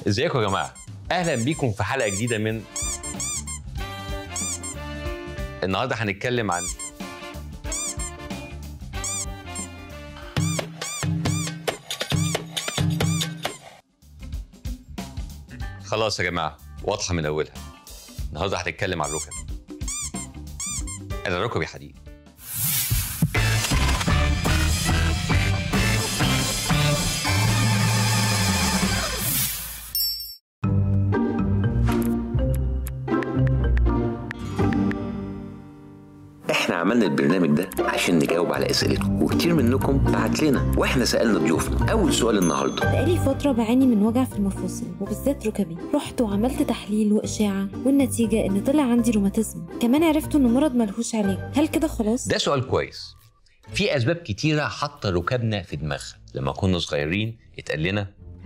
ازيكم يا جماعه اهلا بيكم في حلقه جديده من النهارده هنتكلم عن خلاص يا جماعه واضحه من اولها النهارده هنتكلم عن الركب انا ركبي حديد احنا عملنا البرنامج ده عشان نجاوب على اسئلتكم وكتير منكم بعت لنا واحنا سالنا ضيوفنا اول سؤال النهارده بقالي فترة بعاني من وجع في المفاصل وبالذات ركبي رحت وعملت تحليل وإشاعة والنتيجة إن طلع عندي روماتيزم كمان عرفت إنه مرض ملهوش علاج هل كده خلاص؟ ده سؤال كويس في اسباب كتيره حاطه ركابنا في دماغها لما كنا صغيرين اتقال لنا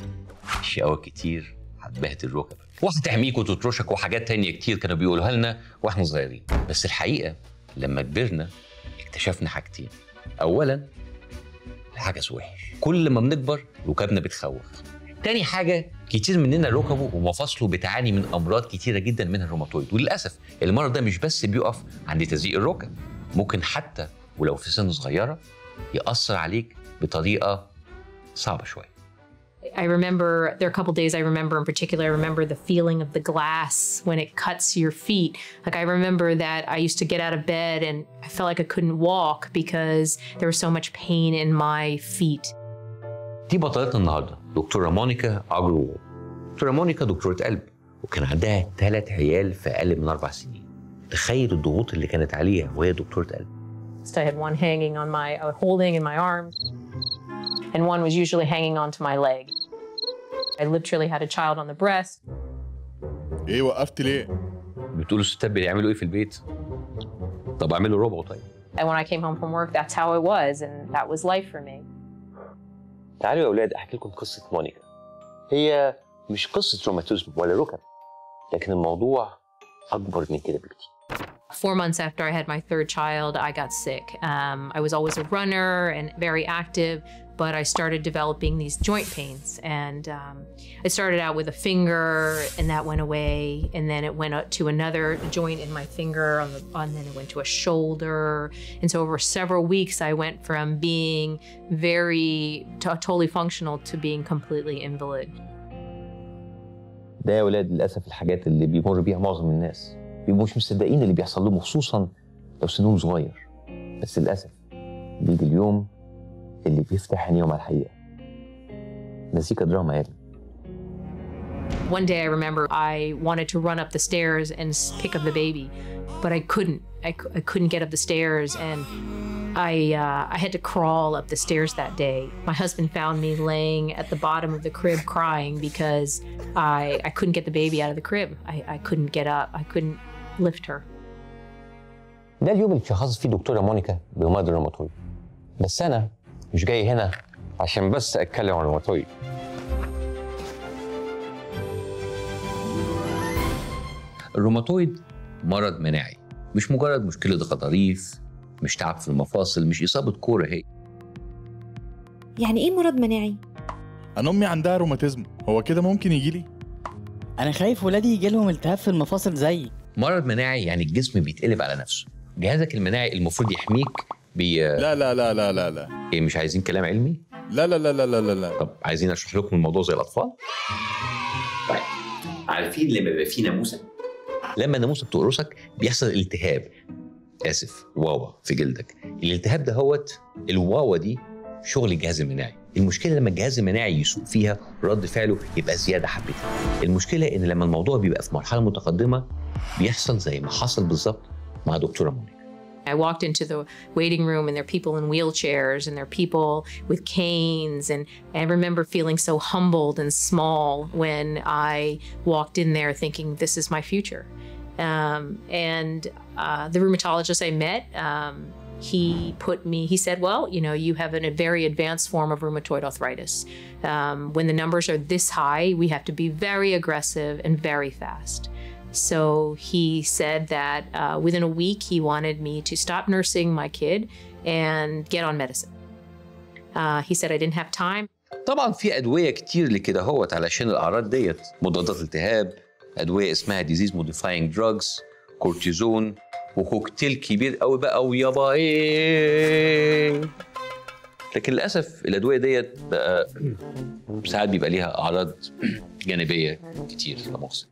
شقاوة كتير هتبهدل ركبك وهتحميك وتطرشك وحاجات تانية كتير كانوا بيقولوها لنا واحنا صغيرين بس الحقيقه لما كبرنا اكتشفنا حاجتين اولا الحجز وحش كل ما بنكبر ركابنا بتخوف تاني حاجة كتير مننا ركبه ومفاصله بتعاني من أمراض كتيرة جدا منها الروماتويد وللأسف المرض ده مش بس بيقف عند تزييق الركب ممكن حتى ولو في سن صغيرة يأثر عليك بطريقة صعبة شوية I remember there are a couple days I remember in particular. I remember the feeling of the glass when it cuts your feet. Like I remember that I used to get out of bed and I felt like I couldn't walk because there was so much pain in my feet. دي بطلتنا النهاردة دكتورة مونيكا أجرو دكتورة مونيكا دكتورة قلب وكان عندها ثلاث عيال في أقل من أربع سنين تخيل الضغوط اللي كانت عليها وهي دكتورة قلب So I had one hanging on my, uh, holding in my arms, and one was usually hanging onto my leg. I literally had a child on the breast. ايه وقفت ليه؟ بتقولوا الستات بيعملوا إيه في البيت؟ طب اعملوا ربعه طيب And when I came home from work, that's how it was, and that was life for me. تعالوا يا أولاد أحكي لكم قصة مونيكا هي مش قصة روماتيزم ولا ركب لكن الموضوع أكبر من كده بكتير Four months after I had my third child, I got sick. Um, I was always a runner and very active, but I started developing these joint pains. And um, I started out with a finger, and that went away. And then it went up to another joint in my finger, on the, and then it went to a shoulder. And so over several weeks, I went from being very to- totally functional to being completely invalid. ده يا ولاد للأسف الحاجات اللي بيمر بيها معظم الناس بيبقوا مش مصدقين اللي بيحصل لهم خصوصا لو سنهم صغير بس للأسف بيجي اليوم اللي بيفتح عينيهم على الحقيقة مزيكا دراما يا ابني One day I remember I wanted to run up the stairs and s- pick up the baby, but I couldn't. I, cou- I couldn't get up the stairs, and I uh, I had to crawl up the stairs that day. My husband found me laying at the bottom of the crib crying because I I couldn't get the baby out of the crib. I, I couldn't get up. I couldn't lift her. ده اليوم اللي اتشخصت فيه دكتورة مونيكا بمرض الروماتويد بس أنا مش جاي هنا عشان بس أتكلم عن الروماتويد الروماتويد مرض مناعي مش مجرد مشكلة غضاريف مش تعب في المفاصل مش إصابة كورة هي يعني إيه مرض مناعي؟ انا امي عندها روماتيزم هو كده ممكن يجي لي؟ انا خايف ولادي يجي لهم التهاب في المفاصل زيي مرض مناعي يعني الجسم بيتقلب على نفسه جهازك المناعي المفروض يحميك بي لا لا لا لا لا لا إيه مش عايزين كلام علمي لا لا لا لا لا لا لا طب عايزين اشرح لكم الموضوع زي الاطفال طيب عارفين لما يبقى في ناموسه لما الناموسه بتقرصك بيحصل التهاب اسف واوا في جلدك الالتهاب ده هوت الواوا دي شغل الجهاز المناعي المشكله لما الجهاز المناعي يسوق فيها رد فعله يبقى زياده حبتين المشكله ان لما الموضوع بيبقى في مرحله متقدمه بيحصل زي ما حصل بالظبط مع دكتوره مونيكا I walked into the waiting room and there are people in wheelchairs and there are people with canes. And I remember feeling so humbled and small when I walked in there thinking, this is my future. Um, and uh, the rheumatologist I met, um, he put me, he said, well, you know, you have an, a very advanced form of rheumatoid arthritis. Um, when the numbers are this high, we have to be very aggressive and very fast. So he said that uh, within a week, he wanted me to stop nursing my kid and get on medicine. Uh, he said I didn't have time. طبعا في ادويه كتير لكده هوت علشان الاعراض ديت مضادات التهاب ادويه اسمها ديزيز موديفاينج دراجز كورتيزون وكوكتيل كبير قوي بقى ويابا ايه لكن للاسف الادويه ديت بقى ساعات بيبقى ليها اعراض جانبيه كتير لا مؤاخذه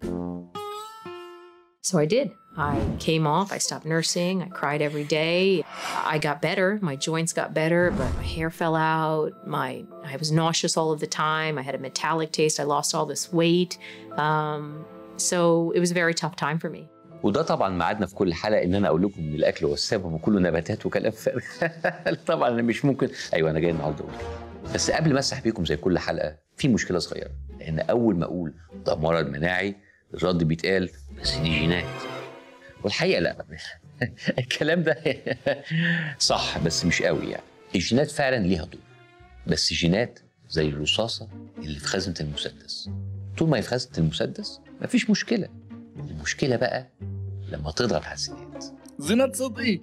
So I did. I came off, I stopped nursing, I cried every day. I got better, my joints got better, but my hair fell out. My I was nauseous all of the time. I had a metallic taste. I lost all this weight. Um, so it was a very tough time for me. وده طبعا ميعادنا في كل حلقه ان انا اقول لكم ان الاكل هو السبب وكله نباتات وكلام فارغ طبعا انا مش ممكن ايوه انا جاي النهارده اقول كده. بس قبل ما اسرح بيكم زي كل حلقه في مشكله صغيره لان اول ما اقول ده مرض مناعي الرد بيتقال بس دي جينات والحقيقه لا الكلام ده صح بس مش قوي يعني الجينات فعلا ليها دور بس جينات زي الرصاصه اللي في خزنه المسدس طول ما هي في خزنه المسدس مفيش مشكله المشكله بقى لما تضغط على الزينات زينات صدقي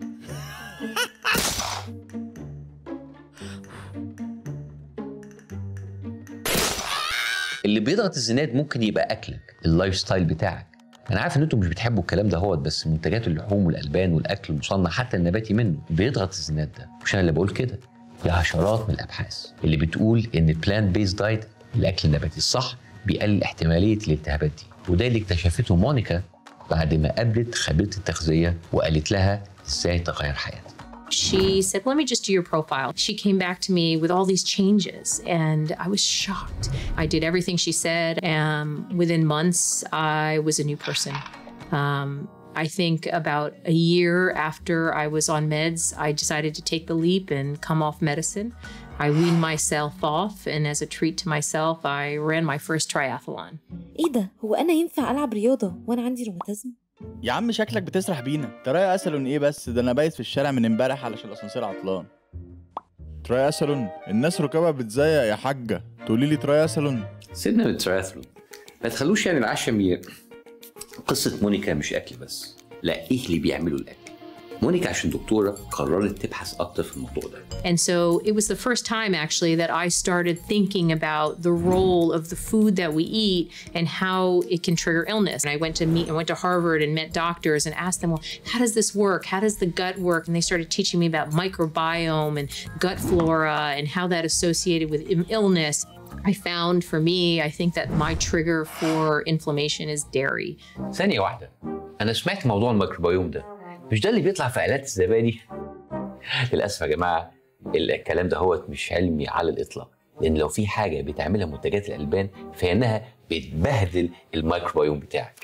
اللي بيضغط الزناد ممكن يبقى اكلك اللايف ستايل بتاعك انا عارف ان انتم مش بتحبوا الكلام ده هوت بس منتجات اللحوم والالبان والاكل المصنع حتى النباتي منه بيضغط الزناد ده مش انا اللي بقول كده دي عشرات من الابحاث اللي بتقول ان البلانت بيز دايت الاكل النباتي الصح بيقلل احتماليه الالتهابات دي وده اللي اكتشفته مونيكا بعد ما قابلت خبيره التغذيه وقالت لها ازاي تغير حياتها She said, Let me just do your profile. She came back to me with all these changes, and I was shocked. I did everything she said, and within months, I was a new person. Um, I think about a year after I was on meds, I decided to take the leap and come off medicine. I weaned myself off, and as a treat to myself, I ran my first triathlon. ايه ده هو انا ينفع العب رياضه وانا عندي روماتيزم يا عم شكلك بتسرح بينا تراي اسالون ايه بس ده انا بايت في الشارع من امبارح علشان الاسانسير عطلان تراي اسالون الناس ركابها بتزيق يا حاجه تقولي لي تراي اسالون سيبنا من التراثلون ما تخلوش يعني العشم ي... قصة مونيكا مش أكل بس لا إيه اللي بيعملوا الأكل مونيكا عشان دكتورة قررت تبحث أكتر في الموضوع ده And so it was the first time actually that I started thinking about the role of the food that we eat and how it can trigger illness. And I went to meet, I went to Harvard and met doctors and asked them, well, how does this work? How does the gut work? And they started teaching me about microbiome and gut flora and how that associated with im- illness. I found for me, I think that my trigger for inflammation is dairy. ثانية واحدة أنا سمعت موضوع الميكروبيوم ده مش ده اللي بيطلع في آلات الزبادي للأسف يا جماعة الكلام ده هو مش علمي على الإطلاق لأن لو في حاجة بتعملها منتجات الألبان فهي إنها بتبهدل الميكروبيوم بتاعك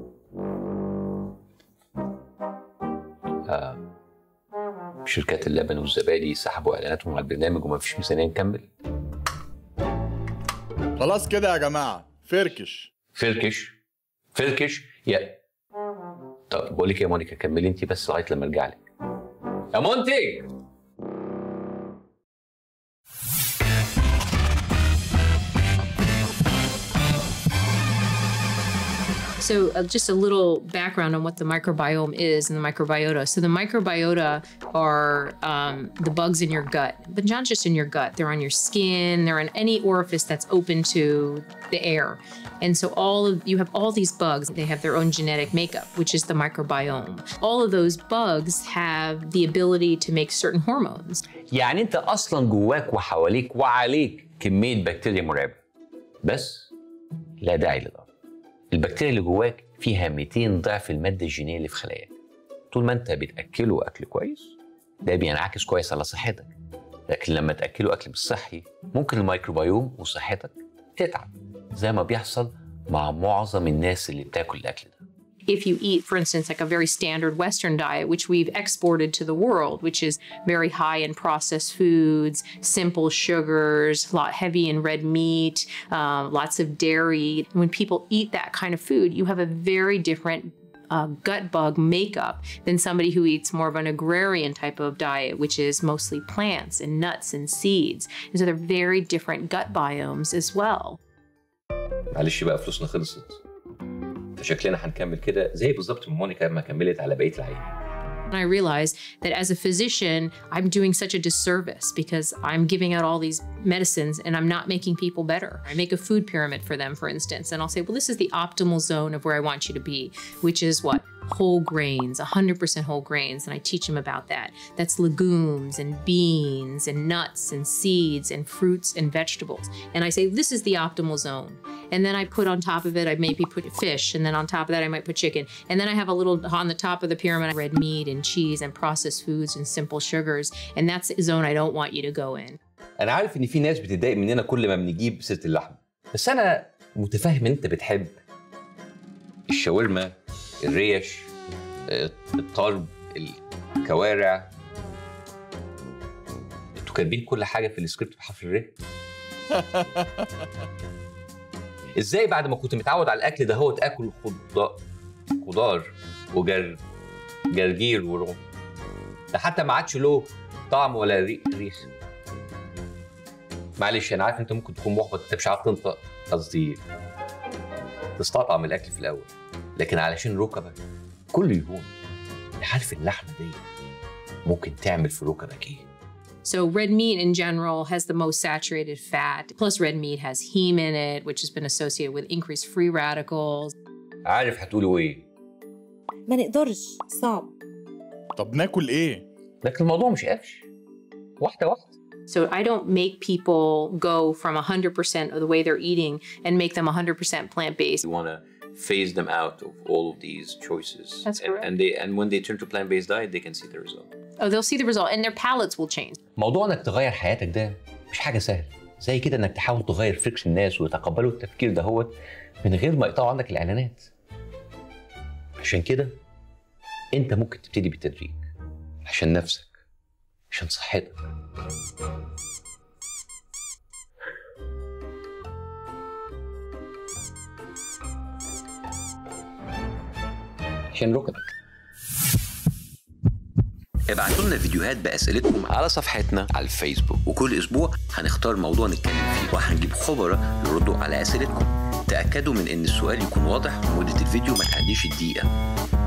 آه، شركات اللبن والزبادي سحبوا إعلاناتهم على البرنامج وما فيش ميزانية نكمل خلاص كده يا جماعه فركش فركش فركش يا طب بقول لك إيه يا مونيكا كملي انت بس لغايه لما ارجع لك يا منتج So, uh, just a little background on what the microbiome is and the microbiota. So, the microbiota are um, the bugs in your gut, but not just in your gut. They're on your skin. They're in any orifice that's open to the air. And so, all of you have all these bugs. They have their own genetic makeup, which is the microbiome. All of those bugs have the ability to make certain hormones. يعني انت اصلا جواك وحواليك وعليك كميه بكتيريا مرعبه بس لا داعي للامر البكتيريا اللي جواك فيها 200 ضعف الماده الجينيه اللي في خلاياك طول ما انت بتاكله اكل كويس ده بينعكس كويس على صحتك لكن لما تاكله اكل مش صحي ممكن الميكروبيوم وصحتك تتعب زي ما بيحصل مع معظم الناس اللي بتاكل الاكل ده if you eat, for instance, like a very standard Western diet, which we've exported to the world, which is very high in processed foods, simple sugars, a lot heavy in red meat, uh, lots of dairy. When people eat that kind of food, you have a very different uh, gut bug makeup than somebody who eats more of an agrarian type of diet, which is mostly plants and nuts and seeds. And so they're very different gut biomes as well. معلش بقى فلوسنا خلصت فشكلنا هنكمل كده زي بالظبط ما مونيكا ما كملت على بقيه العيان And I realized that as a physician, I'm doing such a disservice because I'm giving out all these medicines and I'm not making people better. I make a food pyramid for them, for instance, and I'll say, well, this is the optimal zone of where I want you to be, which is what? Whole grains, 100% whole grains. And I teach them about that. That's legumes and beans and nuts and seeds and fruits and vegetables. And I say, this is the optimal zone. And then I put on top of it, I maybe put fish. And then on top of that, I might put chicken. And then I have a little on the top of the pyramid, red meat and cheese and processed foods and simple sugars. And that's the zone I don't want you to go in. انا عارف ان في ناس بتتضايق مننا كل ما بنجيب سيره اللحمه بس انا متفهم ان انت بتحب الشاورما الريش آه، الطرب الكوارع انتوا كاتبين كل حاجه في السكريبت بحرف الر ازاي بعد ما كنت متعود على الاكل ده هو تاكل خضار خضار وجر جرجير ورم ده حتى ما عادش له طعم ولا ري- ريح معلش انا عارف انت ممكن تكون محبط انت مش عارف تنطق قصدي تستطعم الاكل في الاول لكن علشان ركبك كل يوم عارف اللحمه دي ممكن تعمل في ركبك ايه So red meat in general has the most saturated fat. Plus red meat has heme in it, which has been associated with increased free radicals. عارف هتقولوا ايه ما نقدرش صعب طب ناكل ايه لكن الموضوع مش قفش واحده واحده So I don't make people go from 100% of the way they're eating and make them 100% plant-based. you want to phase them out of all of these choices That's and, correct. and they and when they turn to plant-based diet they can see the result Oh, they'll see the result and their palates will change. موضوع انك تغير حياتك ده مش حاجه سهله زي كده انك تحاول تغير فكر الناس ويتقبلوا التفكير ده هو من غير ما يقطعوا عنك الاعلانات عشان كده انت ممكن تبتدي بالتدريج عشان نفسك عشان صحتك عشان ركبك ابعتوا لنا فيديوهات باسئلتكم على صفحتنا على الفيسبوك وكل اسبوع هنختار موضوع نتكلم فيه وهنجيب خبراء يردوا على اسئلتكم تاكدوا من ان السؤال يكون واضح ومده الفيديو ما تعديش الدقيقه